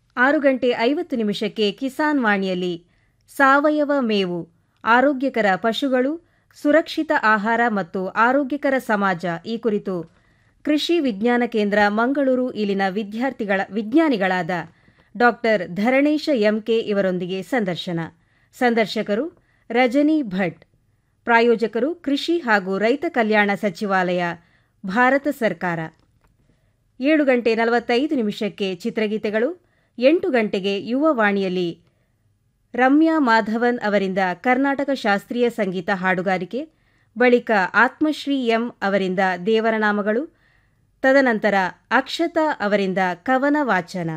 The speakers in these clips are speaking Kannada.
ಆರು ಗಂಟೆ ಐವತ್ತು ನಿಮಿಷಕ್ಕೆ ಕಿಸಾನ್ ವಾಣಿಯಲ್ಲಿ ಸಾವಯವ ಮೇವು ಆರೋಗ್ಯಕರ ಪಶುಗಳು ಸುರಕ್ಷಿತ ಆಹಾರ ಮತ್ತು ಆರೋಗ್ಯಕರ ಸಮಾಜ ಈ ಕುರಿತು ಕೃಷಿ ವಿಜ್ಞಾನ ಕೇಂದ್ರ ಮಂಗಳೂರು ಇಲ್ಲಿನ ವಿದ್ಯಾರ್ಥಿಗಳ ವಿಜ್ಞಾನಿಗಳಾದ ಡಾಕ್ಟರ್ ಧರಣೇಶ ಎಂಕೆ ಇವರೊಂದಿಗೆ ಸಂದರ್ಶನ ಸಂದರ್ಶಕರು ರಜನಿ ಭಟ್ ಪ್ರಾಯೋಜಕರು ಕೃಷಿ ಹಾಗೂ ರೈತ ಕಲ್ಯಾಣ ಸಚಿವಾಲಯ ಭಾರತ ಸರ್ಕಾರ ಏಳು ಗಂಟೆ ನಲವತ್ತೈದು ನಿಮಿಷಕ್ಕೆ ಚಿತ್ರಗೀತೆಗಳು ಎಂಟು ಗಂಟೆಗೆ ಯುವವಾಣಿಯಲ್ಲಿ ರಮ್ಯಾ ಮಾಧವನ್ ಅವರಿಂದ ಕರ್ನಾಟಕ ಶಾಸ್ತ್ರೀಯ ಸಂಗೀತ ಹಾಡುಗಾರಿಕೆ ಬಳಿಕ ಆತ್ಮಶ್ರೀ ಎಂ ಅವರಿಂದ ದೇವರ ನಾಮಗಳು ತದನಂತರ ಅಕ್ಷತಾ ಅವರಿಂದ ಕವನ ವಾಚನ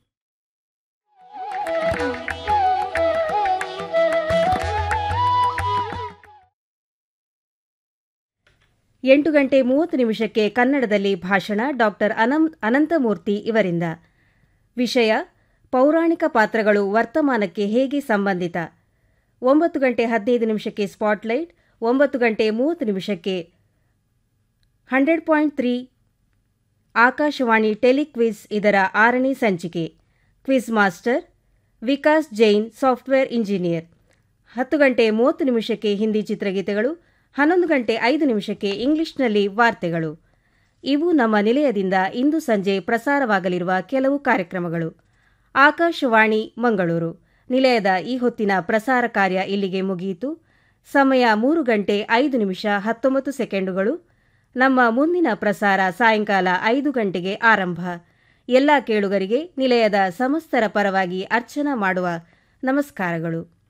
ಎಂಟು ಗಂಟೆ ಮೂವತ್ತು ನಿಮಿಷಕ್ಕೆ ಕನ್ನಡದಲ್ಲಿ ಭಾಷಣ ಡಾಕ್ಟರ್ ಅನಂ ಅನಂತಮೂರ್ತಿ ಇವರಿಂದ ವಿಷಯ ಪೌರಾಣಿಕ ಪಾತ್ರಗಳು ವರ್ತಮಾನಕ್ಕೆ ಹೇಗೆ ಸಂಬಂಧಿತ ಒಂಬತ್ತು ಗಂಟೆ ಹದಿನೈದು ನಿಮಿಷಕ್ಕೆ ಸ್ಪಾಟ್ಲೈಟ್ ಒಂಬತ್ತು ಗಂಟೆ ಮೂವತ್ತು ನಿಮಿಷಕ್ಕೆ hundred point three Akashvani telequiz ಇದರ ಆರನೇ ಸಂಚಿಕೆ quiz master Vikas Jain software engineer ಹತ್ತು ಗಂಟೆ ಮೂವತ್ತು ನಿಮಿಷಕ್ಕೆ ಹಿಂದಿ ಚಿತ್ರಗೀತೆಗಳು ಹನ್ನೊಂದು ಗಂಟೆ ಐದು ನಿಮಿಷಕ್ಕೆ ಇಂಗ್ಲಿಷ್ನಲ್ಲಿ ವಾರ್ತೆಗಳು ಇವು ನಮ್ಮ ನಿಲಯದಿಂದ ಇಂದು ಸಂಜೆ ಪ್ರಸಾರವಾಗಲಿರುವ ಕೆಲವು ಕಾರ್ಯಕ್ರಮಗಳು ಆಕಾಶವಾಣಿ ಮಂಗಳೂರು ನಿಲಯದ ಈ ಹೊತ್ತಿನ ಪ್ರಸಾರ ಕಾರ್ಯ ಇಲ್ಲಿಗೆ ಮುಗಿಯಿತು ಸಮಯ ಮೂರು ಗಂಟೆ ಐದು ನಿಮಿಷ ಹತ್ತೊಂಬತ್ತು ಸೆಕೆಂಡುಗಳು ನಮ್ಮ ಮುಂದಿನ ಪ್ರಸಾರ ಸಾಯಂಕಾಲ ಐದು ಗಂಟೆಗೆ ಆರಂಭ ಎಲ್ಲ ಕೇಳುಗರಿಗೆ ನಿಲಯದ ಸಮಸ್ತರ ಪರವಾಗಿ ಅರ್ಚನಾ ಮಾಡುವ ನಮಸ್ಕಾರಗಳು